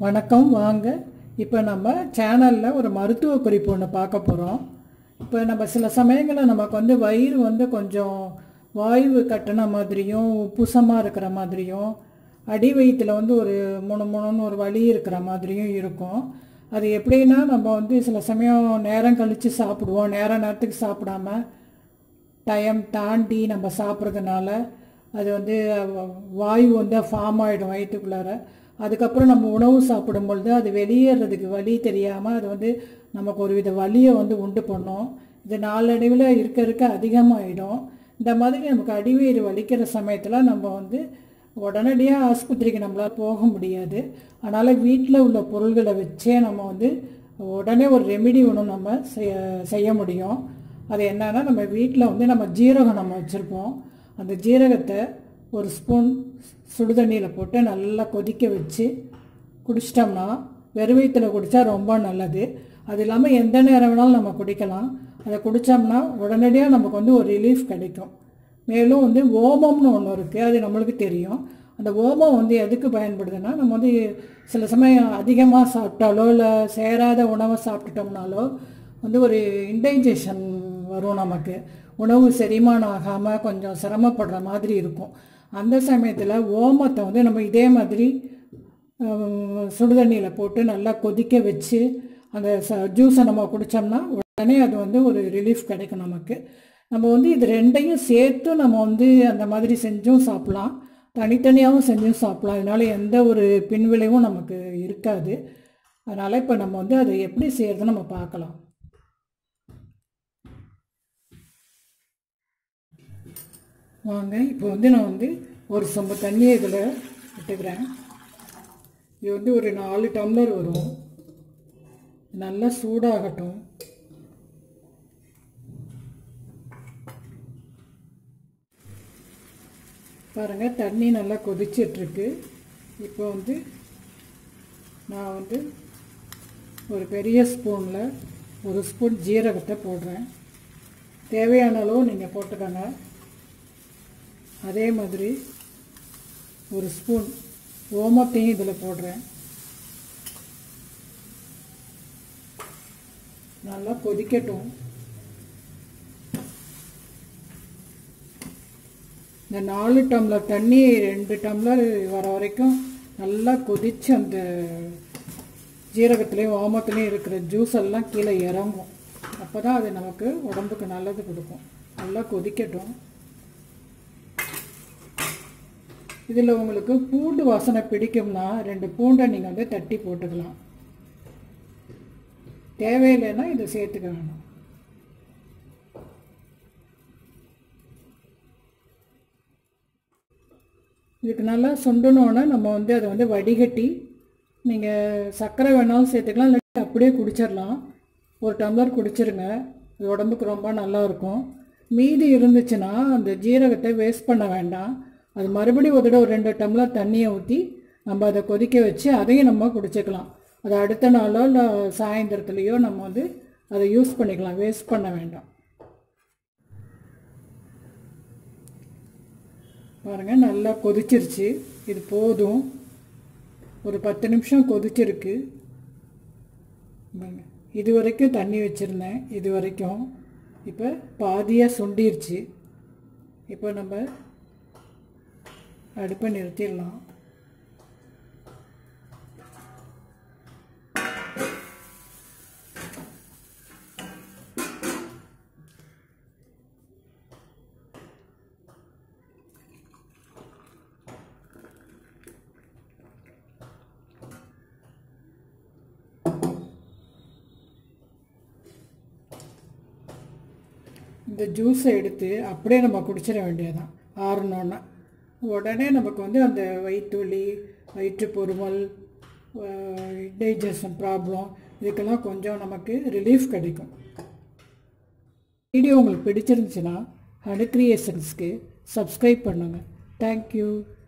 வணக்கம் வாங்க இப்போ நம்ம சேனலில் ஒரு மருத்துவ குறிப்பு ஒன்று பார்க்க போகிறோம் இப்போ நம்ம சில சமயங்களில் நமக்கு வந்து வயிறு வந்து கொஞ்சம் வாய்வு கட்டின மாதிரியும் உப்புசமாக இருக்கிற மாதிரியும் அடி வயிற்றில் வந்து ஒரு முணு முணுன்னு ஒரு வலி இருக்கிற மாதிரியும் இருக்கும் அது எப்படின்னா நம்ம வந்து சில சமயம் நேரம் கழித்து சாப்பிடுவோம் நேர நேரத்துக்கு சாப்பிடாம டைம் தாண்டி நம்ம சாப்பிட்றதுனால அது வந்து அஹ், வாயு வந்து ஃபார்ம் ஆகிடும் வயிற்றுக்குள்ளார அதுக்கப்புறம் நம்ம உணவு சாப்பிடும் பொழுது அது வெளியேறதுக்கு வழி தெரியாமல் அது வந்து நமக்கு ஒரு வித வலியை வந்து உண்டு பண்ணும் இது நாளடைவில் இருக்க இருக்க அதிகமாகிடும் இந்த மாதிரி நமக்கு அடிவயிறு வலிக்கிற சமயத்தில் நம்ம வந்து உடனடியாக ஆஸ்பத்திரிக்கு நம்மளால் போக முடியாது அதனால் வீட்டில் உள்ள பொருள்களை வச்சே நம்ம வந்து உடனே ஒரு ரெமெடி ஒன்று நம்ம செய்ய செய்ய முடியும் அது என்னன்னா நம்ம வீட்டில் வந்து நம்ம ஜீரகம் நம்ம வச்சுருப்போம் அந்த ஜீரகத்தை ஒரு ஸ்பூன் சுடுதண்ணியில் போட்டு நல்லா கொதிக்க வச்சு குடிச்சிட்டோம்னா வெறும் வயித்துல குடித்தா ரொம்ப நல்லது அது இல்லாமல் எந்த நேரம் வேணாலும் நம்ம குடிக்கலாம் அதை குடித்தோம்னா உடனடியாக நமக்கு வந்து ஒரு ரிலீஃப் கிடைக்கும் மேலும் வந்து ஓமம்னு ஒன்று இருக்குது அது நம்மளுக்கு தெரியும் அந்த ஓமம் வந்து எதுக்கு பயன்படுதுன்னா நம்ம வந்து சில சமயம் அதிகமாக சாப்பிட்டாலோ இல்லை சேராத உணவை சாப்பிட்டுட்டோம்னாலோ வந்து ஒரு இன்டைஜஷன் வரும் நமக்கு உணவு செரிமானம் ஆகாமல் கொஞ்சம் சிரமப்படுற மாதிரி இருக்கும் அந்த சமயத்தில் ஓமத்தை வந்து நம்ம இதே மாதிரி ஹம், சுடுதண்ணியில் போட்டு நல்லா கொதிக்க வச்சு அந்த ச ஜூஸை நம்ம குடித்தோம்னா உடனே அது வந்து ஒரு ரிலீஃப் கிடைக்கும் நமக்கு நம்ம வந்து இது ரெண்டையும் சேர்த்து நம்ம வந்து அந்த மாதிரி செஞ்சும் சாப்பிட்லாம் தனித்தனியாகவும் செஞ்சும் சாப்பிட்லாம் இதனால் எந்த ஒரு பின்விளைவும் நமக்கு இருக்காது அதனால் இப்போ நம்ம வந்து அதை எப்படி செய்யறதுன்னு நம்ம பார்க்கலாம் வாங்க இப்போ வந்து நான் வந்து ஒரு சொம்பு தண்ணியை இதில் விட்டுக்கிறேன் இது வந்து ஒரு நாலு டம்ளர் வரும் நல்லா சூடாகட்டும் பாருங்கள் தண்ணி நல்லா கொதிச்சிட்ருக்கு இப்போ வந்து நான் வந்து ஒரு பெரிய ஸ்பூனில் ஒரு ஸ்பூன் ஜீரகத்தை போடுறேன் தேவையான அளவு நீங்கள் போட்டுக்கோங்க அதே மாதிரி ஒரு ஸ்பூன் ஓமத்தையும் இதில் போடுறேன் நல்லா கொதிக்கட்டும் இந்த நாலு டம்ளர் தண்ணி ரெண்டு டம்ளர் வர வரைக்கும் நல்லா கொதித்து அந்த ஜீரகத்துலேயும் ஓமத்துலேயும் இருக்கிற ஜூஸ் எல்லாம் கீழே இறங்கும் அப்போ தான் அது நமக்கு உடம்புக்கு நல்லது கொடுக்கும் நல்லா கொதிக்கட்டும் இதில் உங்களுக்கு பூண்டு வாசனை பிடிக்கும்னா ரெண்டு பூண்டை நீங்கள் வந்து தட்டி போட்டுக்கலாம் தேவையில்லைன்னா இதை சேர்த்துக்க வேணும் இதுக்கு நல்லா சுண்டணுன்னா நம்ம வந்து அதை வந்து வடிகட்டி நீங்கள் சர்க்கரை வேணாலும் சேர்த்துக்கலாம் இல்லாட்டி அப்படியே குடிச்சிடலாம் ஒரு டம்ளர் குடிச்சிருங்க இது உடம்புக்கு ரொம்ப நல்லா இருக்கும் மீதி இருந்துச்சுன்னா அந்த ஜீரகத்தை வேஸ்ட் பண்ண வேண்டாம் அது மறுபடியும் ஒரு தடவை ஒரு ரெண்டு டம்ளர் தண்ணியை ஊற்றி நம்ம அதை கொதிக்க வச்சு அதையும் நம்ம குடிச்சிக்கலாம் அது அடுத்த நாளோ இல்லை சாயந்தரத்துலேயோ நம்ம வந்து அதை யூஸ் பண்ணிக்கலாம் வேஸ்ட் பண்ண வேண்டாம் பாருங்கள் நல்லா கொதிச்சிருச்சு இது போதும் ஒரு பத்து நிமிஷம் கொதிச்சிருக்கு பாருங்க. இது வரைக்கும் தண்ணி வச்சுருந்தேன் இது வரைக்கும் இப்போ பாதியாக சுண்டிருச்சு இப்போ நம்ம அடுப்பை நிறுத்திடலாம் இந்த ஜூஸை எடுத்து அப்படியே நம்ம குடிச்சிட வேண்டியதுதான் ஆறணுன்னா உடனே நமக்கு வந்து அந்த வயிற்று வலி வயிற்று பொறுமல் டைஜஷன் ப்ராப்ளம் இதுக்கெல்லாம் கொஞ்சம் நமக்கு ரிலீஃப் கிடைக்கும் வீடியோ உங்களுக்கு பிடிச்சிருந்துச்சுன்னா அனுக்ரியேஷன்ஸ்க்கு சப்ஸ்கிரைப் பண்ணுங்கள் தேங்க்யூ